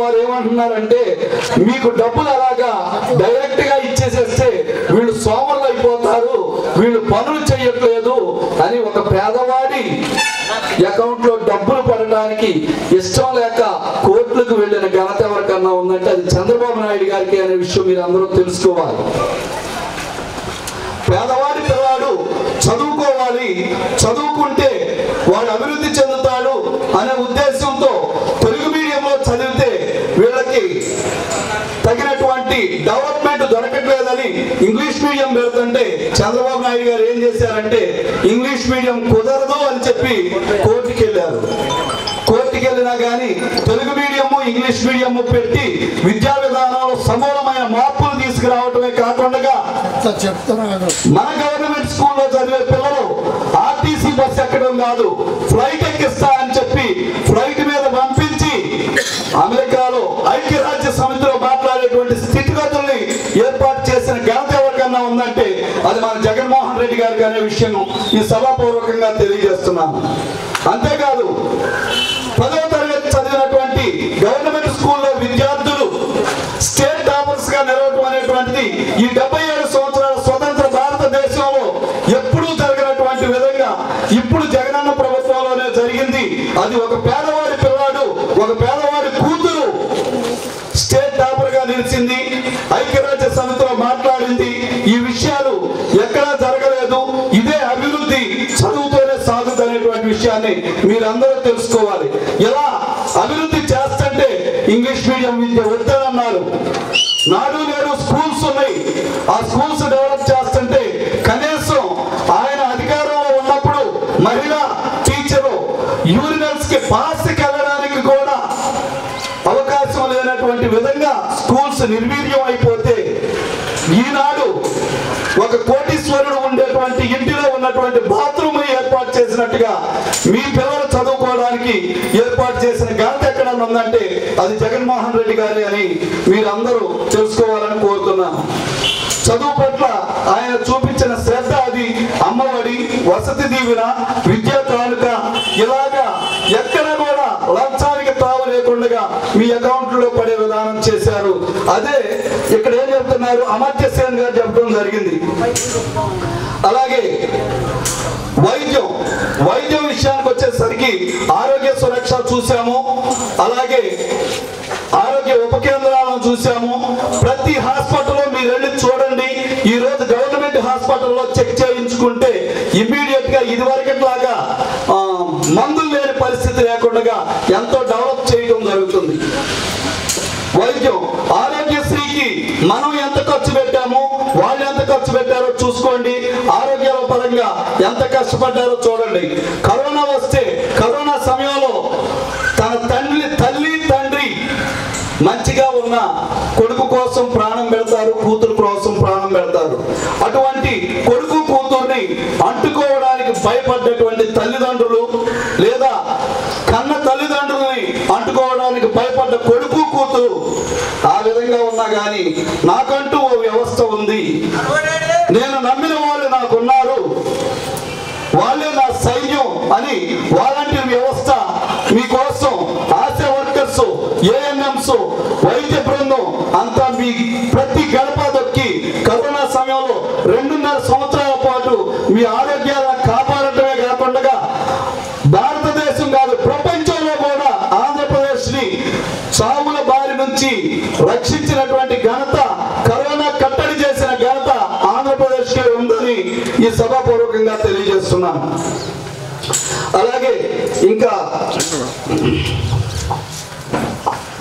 వారు ఏమంటున్నారంటే మీకు డబ్బులు అలాగా డైరెక్ట్ గా ఇచ్చేసేస్తే వీళ్ళు సోమరులు అయిపోతారు వీళ్ళు పనులు చేయట్లేదు అని ఒక పేదవాడి అకౌంట్ లో డబ్బులు పడడానికి ఇష్టం లేక కోర్టులకు వెళ్ళిన ఘనత ఎవరికన్నా ఉందంటే అది చంద్రబాబు నాయుడు గారికి అనే విషయం మీరు అందరూ తెలుసుకోవాలి పేదవాడి పిల్లాడు చదువుకోవాలి చదువుకుంటే వాడు అభివృద్ధి చెందుతాడు అనే ఉద్దేశంతో తెలుగు మీడియంలో చదివితే వీళ్ళకి తగినటువంటి డెవలప్మెంట్ దొరకట్లేదని ఇంగ్లీష్ మీడియం పెడుతుంటే చంద్రబాబు నాయుడు గారు ఏం చేశారంటే ఇంగ్లీష్ మీడియం కుదరదు అని చెప్పి కోర్టుకి వెళ్ళారు కోర్టుకి వెళ్ళినా కానీ తెలుగు మీడియము ఇంగ్లీష్ మీడియము పెట్టి విద్యా విధానంలో సమూలమైన మార్పులు తీసుకురావటమే కాకుండా ఇట్లా చెప్తున్నాను మన గవర్నమెంట్ స్కూల్లో చదివే పిల్లలు ఆర్టీసీ బస్ ఎక్కడం కాదు ఫ్లైట్ ఎక్కిస్తా అని చెప్పి ఫ్లైట్ మీద పంపించి అమెరికాలో ఐక్యరాజ్య సమితిలో మాట్లాడేటువంటి స్థితిగతుల్ని ఏర్పాటు చేసిన ఘనత ఎవరికన్నా ఉందంటే అది మన జగన్మోహన్ రెడ్డి గారికి అనే విషయం ఈ సభాపూర్వకంగా తెలియజేస్తున్నాను అంతేకాదు పదవ తరగతి చదివినటువంటి గవర్నమెంట్ స్కూల్లో విద్యార్థులు స్టేట్ టాపర్స్ గా నిలవటం అనేటువంటిది ఈ డెబ్బై ఏడు సంవత్సరాల స్వతంత్ర భారతదేశంలో ఎప్పుడూ జరగనటువంటి విధంగా ఇప్పుడు జగనన్న ప్రభుత్వంలోనే జరిగింది అది ఒక పేదవాడి పిల్లాడు ఒక పేదవాడి కూతురు స్టేట్ టాపర్ గా నిలిచింది ఐక్యరాజ్య సమితిలో మాట్లాడింది ఈ విషయాలు ఎక్కడా జరగలేదు ఇదే అభివృద్ధి చదువుతోనే సాగుతుంది అనేటువంటి విషయాన్ని మీరందరూ తెలుసుకోవాలి ఎలా అభివృద్ధి చేస్తుంటే ఇంగ్లీష్ మీడియం విద్య వద్దనన్నారు నాడు నేడు స్కూల్స్ ఉన్నాయి ఆ స్కూల్స్ డెవలప్ చేస్తుంటే కనీసం ఆయన అధికారంలో ఉన్నప్పుడు మహిళా టీచరు యూరినల్స్ కి పాస్కి వెళ్ళడానికి కూడా అవకాశం లేనటువంటి విధంగా స్కూల్స్ నిర్వీర్యం అయిపోతే ఈనాడు ఒక కోటీశ్వరుడు ఉండేటువంటి ఇంటిలో ఉన్నటువంటి బాత్రూమ్ ఏర్పాటు చేసినట్టుగా మీ పిల్లలు చదువుకోవడానికి ఏర్పాటు చేసిన ఘనత ఎక్కడన్నా ఉందంటే అది జగన్మోహన్ రెడ్డి గారి అని మీరందరూ తెలుసుకోవాలని కోరుతున్నాను చదువు పట్ల ఆయన చూపించిన శ్రద్ధ అది అమ్మఒడి వసతి దీవెన విద్యా కానుక ఇలాగా ఎక్కడ కూడా లంచానికి తావు లేకుండా మీ అకౌంట్ లో పడే విధానం చేశారు అదే ఇక్కడ ఏం చెప్తున్నారు అమర్త్య సేన్ గారు చెప్పడం జరిగింది అలాగే వైద్యం వైద్యం విషయానికి వచ్చేసరికి ఆరోగ్య సురక్ష చూసాము అలాగే ఆరోగ్య ఉప కేంద్రాలను చూసాము ప్రతి హాస్పిటల్లో మీరు వెళ్ళి చూడండి ఈ రోజు గవర్నమెంట్ హాస్పిటల్లో చెక్ చేయించుకుంటే ఇమీడియట్ గా ఇదివరకట్లాగా ఆ, మందులు లేని పరిస్థితి లేకుండా ఎంతో డెవలప్ చేయడం జరుగుతుంది వైద్యం ఆరోగ్యశ్రీకి మనం ఎంత ఖర్చు పెట్టామో వాళ్ళు ఎంత ఖర్చు పెట్టారో చూసుకోండి ఆరోగ్యాల పరంగా ఎంత కష్టపడ్డారో చూడండి కరోనా వస్తే కరోనా సమయంలో తన తండ్రి తల్లి తండ్రి మంచిగా ఉన్న కొడుకు కోసం ప్రాణం పెడతారు కూతురు కోసం ప్రాణం పెడతారు అటువంటి కొడుకు కూతుర్ని అంటుకోవడానికి భయపడ్డటువంటి తల్లిదండ్రులు లేదా కన్న తల్లిదండ్రుల్ని అంటుకోవడానికి భయపడ్డ కొడుకు కూతురు ఆ విధంగా ఉన్నా గాని నాకంటూ ఓ వ్యవస్థ ఉంది నేను నమ్మిన వాళ్ళు నాకున్నారు వాళ్ళే నా సైన్యం అని వాలంటీర్ వ్యవస్థ మీకోసం ఆశా వర్కర్స్ ఏఎన్ఎంస్ వైద్య బృందం అంతా మీ ప్రతి గడప దొక్కి కరోనా సమయంలో రెండున్నర సంవత్సరాల పాటు మీ ఆరోగ్యాలను కాపాడటమే కాకుండా భారతదేశం కాదు ప్రపంచంలో కూడా ఆంధ్రప్రదేశ్ ని సాగుల బారి నుంచి రక్షించినటువంటి ఘనత కరోనా కట్టడి చేసిన ఘనత ఆంధ్రప్రదేశ్ కే ఉందని ఈ సభాపూర్వకంగా తెలియజేస్తున్నాను అలాగే ఇంకా